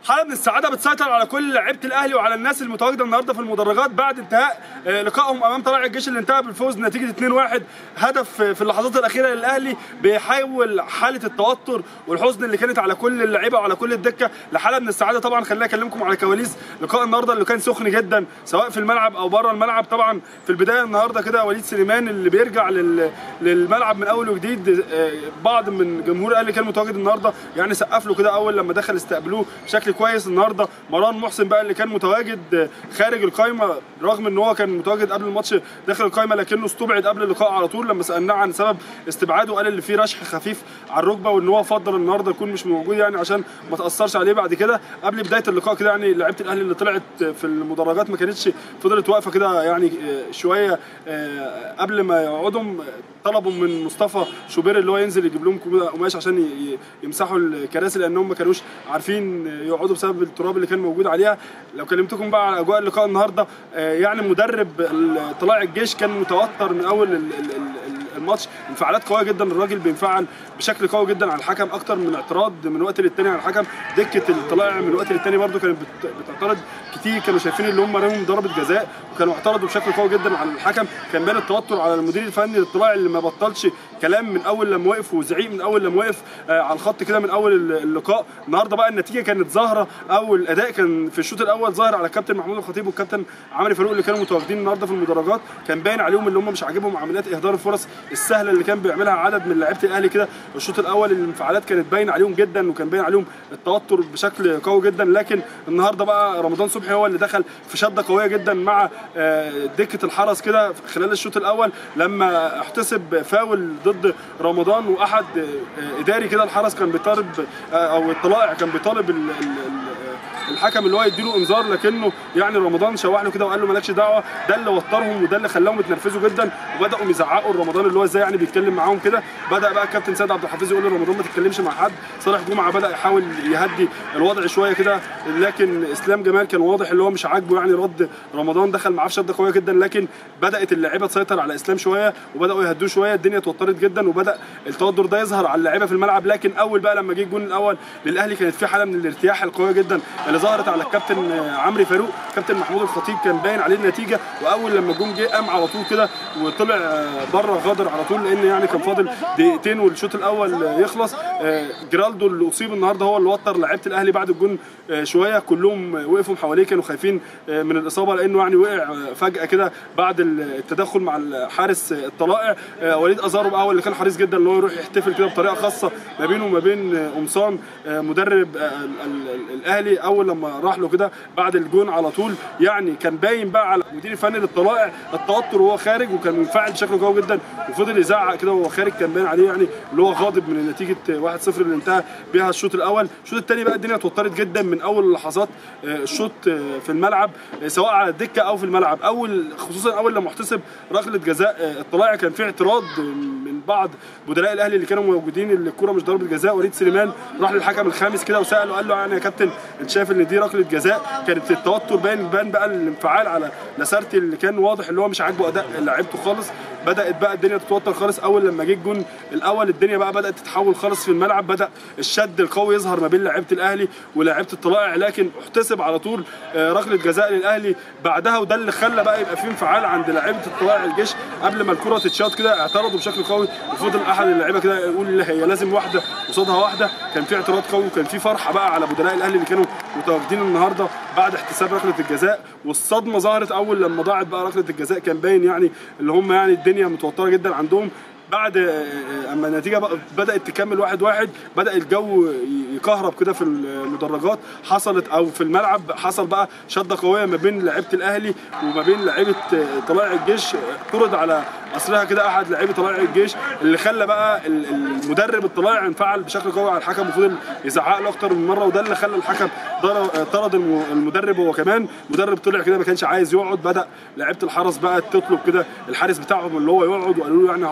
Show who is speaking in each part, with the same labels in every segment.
Speaker 1: حاله من السعاده بتسيطر على كل لعيبه الاهلي وعلى الناس المتواجده النهارده في المدرجات بعد انتهاء آه، لقائهم امام طلائع الجيش اللي انتهى بالفوز نتيجه 2-1 هدف في اللحظات الاخيره للاهلي بيحول حاله التوتر والحزن اللي كانت على كل اللعيبه وعلى كل الدكه لحاله من السعاده طبعا خليني اكلمكم على كواليس لقاء النهارده اللي كان سخن جدا سواء في الملعب او بره الملعب طبعا في البدايه النهارده كده وليد سليمان اللي بيرجع لل... للملعب من اول وجديد آه، بعض من جمهور الاهلي كان متواجد النهارده يعني سقف له كده اول لما دخل استقبلوه بشكل كويس النهارده مروان محسن بقى اللي كان متواجد آه، خارج القايمه رغم ان هو كان متواجد قبل الماتش داخل القايمه لكنه استبعد قبل اللقاء على طول لما سالناه عن سبب استبعاده قال اللي فيه رشح خفيف على الركبه وان هو فضل النهارده يكون مش موجود يعني عشان ما تاثرش عليه بعد كده قبل بدايه اللقاء كده يعني لعيبه الاهلي اللي طلعت في المدرجات ما كانتش فضلت واقفه كده يعني آه، شويه آه، قبل ما يقعدوا طلبوا من مصطفى شوبير اللي هو ينزل يجيب لهم كده قماش عشان ي- ي- يمسحوا الكراسي لانهم ما كانوش عارفين يقعدوا بسبب التراب اللي كان موجود عليها لو كلمتكم بقى على اجواء اللقاء النهارده آه، يعني مدرب ال- طلائع الجيش كان متوتر من اول ال- ال- ال- الماتش انفعالات قويه جدا الراجل بينفعل بشكل قوي جدا على الحكم اكتر من اعتراض من وقت للتاني على الحكم دكه الطلائع من وقت للتاني برده كانت بت- بتعترض كتير كانوا شايفين اللي هم لهم ضربه جزاء وكانوا اعترضوا بشكل قوي جدا على الحكم كان بين التوتر على المدير الفني للطلائع اللي ما بطلش كلام من اول لما وقف وزعيق من اول لما وقف آه، على الخط كده من اول ال- اللقاء النهارده بقى النتيجه كانت ظاهره او الاداء كان في الشوط الاول ظاهر على الكابتن محمود الخطيب والكابتن عمرو فاروق اللي كانوا متواجدين النهارده في المدرجات كان باين عليهم اللي هم مش عاجبهم عمليات اهدار الفرص السهله اللي كان بيعملها عدد من لعيبه الاهلي كده الشوط الاول الانفعالات كانت باين عليهم جدا وكان باين عليهم التوتر بشكل قوي جدا لكن النهارده بقى رمضان صبحي هو اللي دخل في شده قويه جدا مع آه، دكه الحرس كده خلال الشوط الاول لما احتسب فاول ضد رمضان واحد آه، اداري كده الحرس كان بيطالب آه، او الطلائع كان بيطالب ال- ال- ال- الحكم اللي هو يديله انذار لكنه يعني رمضان شوح له كده وقال له مالكش دعوه ده اللي وترهم وده اللي خلاهم يتنرفزوا جدا وبداوا يزعقوا لرمضان اللي هو ازاي يعني بيتكلم معاهم كده بدا بقى الكابتن سيد عبد الحفيظ يقول لرمضان ما تتكلمش مع حد صالح جمعه بدا يحاول يهدي الوضع شويه كده لكن اسلام جمال كان واضح اللي هو مش عاجبه يعني رد رمضان دخل معاه في شده قويه جدا لكن بدات اللعيبه تسيطر على اسلام شويه وبداوا يهدوه شويه الدنيا اتوترت جدا وبدا التوتر ده يظهر على اللعيبه في الملعب لكن اول بقى لما جه الجون الاول للاهلي كانت في حاله من الارتياح القويه جدا اللي ظهرت على الكابتن آه، عمرو فاروق كابتن محمود الخطيب كان باين عليه النتيجه واول لما الجون جه قام على طول كده وطلع آه، بره غادر على طول لان يعني كان فاضل دقيقتين والشوط الاول آه، يخلص آه، جرالدو اللي اصيب النهارده هو اللي وتر لعيبه الاهلي بعد الجون آه، شويه كلهم وقفوا حواليه كانوا خايفين آه، من الاصابه لانه يعني وقع آه، فجاه كده بعد التدخل مع الحارس آه، الطلائع آه، وليد ازارو بقى هو اللي كان حريص جدا ان هو يروح يحتفل كده بطريقه خاصه ما بينه وما بين آه، قمصان آه، مدرب آه، ال- ال- ال- الاهلي اول لما راح له كده بعد الجون على طول يعني كان باين بقى على المدير الفني للطلائع التوتر وهو خارج وكان منفعل بشكل قوي جدا وفضل يزعق كده وهو خارج كان باين عليه يعني اللي هو غاضب من نتيجه 1-0 اللي انتهى بيها الشوط الاول الشوط الثاني بقى الدنيا اتوترت جدا من اول لحظات آه، الشوط آه، في الملعب آه، سواء على الدكه او في الملعب اول خصوصا اول لما احتسب ركله جزاء آه، الطلائع كان في اعتراض من بعض بدلاء الاهلي اللي كانوا موجودين اللي الكوره مش ضربه جزاء وليد سليمان راح للحكم الخامس كده وساله قال له يعني يا كابتن انت شايف ان دي ركله جزاء كانت التوتر باين بان بقى الانفعال على لاسارتي اللي كان واضح اللي هو مش عاجبه اداء لعيبته خالص بدات بقى الدنيا تتوتر خالص اول لما جه الجون الاول الدنيا بقى بدات تتحول خالص في الملعب بدا الشد القوي يظهر ما بين لعيبه الاهلي ولاعيبه الطلائع لكن احتسب على طول آه، ركله جزاء للاهلي بعدها وده اللي خلى بقى يبقى في انفعال عند لعيبه الطلائع الجيش قبل ما الكره تتشاط كده اعترضوا بشكل قوي وفضل احد اللعيبه كده يقول لا هي لازم واحده قصادها واحده كان في اعتراض قوي وكان في فرحه بقى على بدلاء الاهلي اللي كانوا متواجدين النهارده بعد احتساب ركله الجزاء والصدمه ظهرت اول لما ضاعت بقى ركله الجزاء كان باين يعني اللي هم يعني الدنيا متوتره جدا عندهم بعد آه، آه، اما النتيجه بقى بدات تكمل واحد واحد بدا الجو يكهرب كده في المدرجات حصلت او في الملعب حصل بقى شده قويه ما بين لعيبه الاهلي وما بين لعيبه آه، طلائع الجيش آه، طرد على اصلها كده احد لعيبه طلائع الجيش اللي خلى بقى ال- المدرب الطلائع انفعل بشكل قوي على الحكم وفضل يزعق له اكتر من مره وده اللي خلى الحكم ضر- آه، طرد الم- المدرب هو كمان مدرب طلع كده ما كانش عايز يقعد بدا لعيبه الحرس بقى تطلب كده الحارس بتاعهم اللي هو يقعد وقالوا له يعني هعطل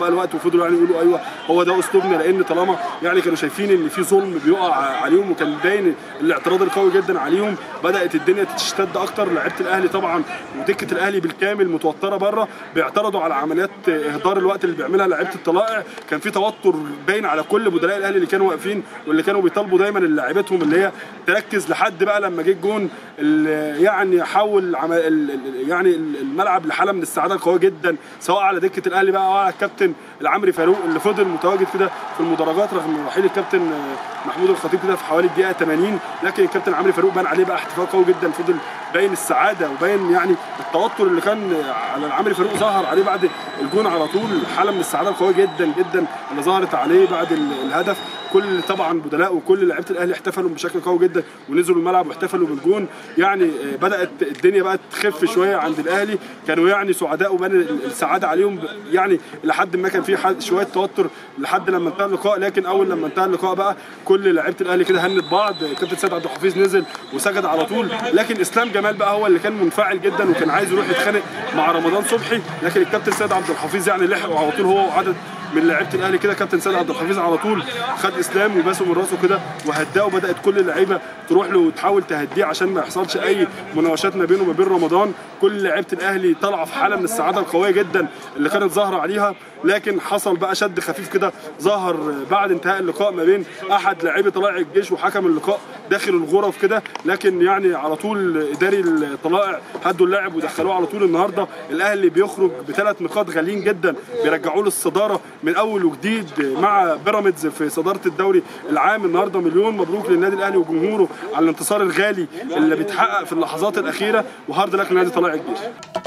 Speaker 1: بقى الوقت وفضلوا يعني يقولوا ايوه هو ده اسلوبنا لان طالما يعني كانوا شايفين ان في ظلم بيقع عليهم وكان باين الاعتراض القوي جدا عليهم بدات الدنيا تشتد اكتر لعيبه الاهلي طبعا ودكه الاهلي بالكامل متوتره بره بيعترضوا على عمليات اهدار الوقت اللي بيعملها لعيبه الطلائع كان في توتر باين على كل بدلاء الاهلي اللي كانوا واقفين واللي كانوا بيطالبوا دايما لاعيبتهم اللي هي تركز لحد بقى لما جه الجون اللي يعني حول عم- ال- ال- يعني الملعب لحاله من السعاده القويه جدا سواء على دكه الاهلي بقى او على الكابتن العمري فاروق اللي فضل متواجد كده في المدرجات رغم رحيل الكابتن آه، محمود الخطيب كده في حوالي الدقيقه 80 لكن الكابتن عمري فاروق بان عليه بقى احتفال قوي جدا فضل باين السعاده وباين يعني التوتر اللي كان على العمري فاروق ظهر عليه بعد الجون على طول حاله من السعاده القويه جدا جدا اللي ظهرت عليه بعد ال- الهدف كل طبعا بدلاء وكل لعيبه الاهلي احتفلوا بشكل قوي جدا ونزلوا الملعب واحتفلوا بالجون يعني آه، بدات الدنيا بقى تخف شويه عند الاهلي كانوا يعني سعداء وبان ال- السعاده عليهم ب- يعني لحد ما كان في حد- شويه توتر لحد لما انتهى اللقاء لكن اول لما انتهى اللقاء بقى كل لعيبه الاهلي كده هنت بعض كابتن سيد عبد الحفيظ نزل وسجد على طول لكن اسلام جمال بقى هو اللي كان منفعل جدا وكان عايز يروح يتخانق مع رمضان صبحي لكن الكابتن سيد عبد الحفيظ يعني لحقه على طول هو وعدد من لعيبه الاهلي كده كابتن سيد عبد الحفيظ على طول خد اسلام وباسه من راسه كده وهداه وبدات كل اللعيبه تروح له وتحاول تهديه عشان ما يحصلش اي مناوشات ما بينه وما بين رمضان كل لعيبه الاهلي طالعه في حاله من السعاده القويه جدا اللي كانت ظاهره عليها لكن حصل بقى شد خفيف كده ظهر بعد انتهاء اللقاء ما بين احد لاعبي طلائع الجيش وحكم اللقاء داخل الغرف كده لكن يعني على طول اداري الطلائع هدوا اللاعب ودخلوه على طول النهارده الاهلي بيخرج بثلاث نقاط غاليين جدا بيرجعوه للصداره من اول وجديد مع بيراميدز في صداره الدوري العام النهارده مليون مبروك للنادي الاهلي وجمهوره على الانتصار الغالي اللي بيتحقق في اللحظات الاخيره وهارد لك لنادي طلائع الجيش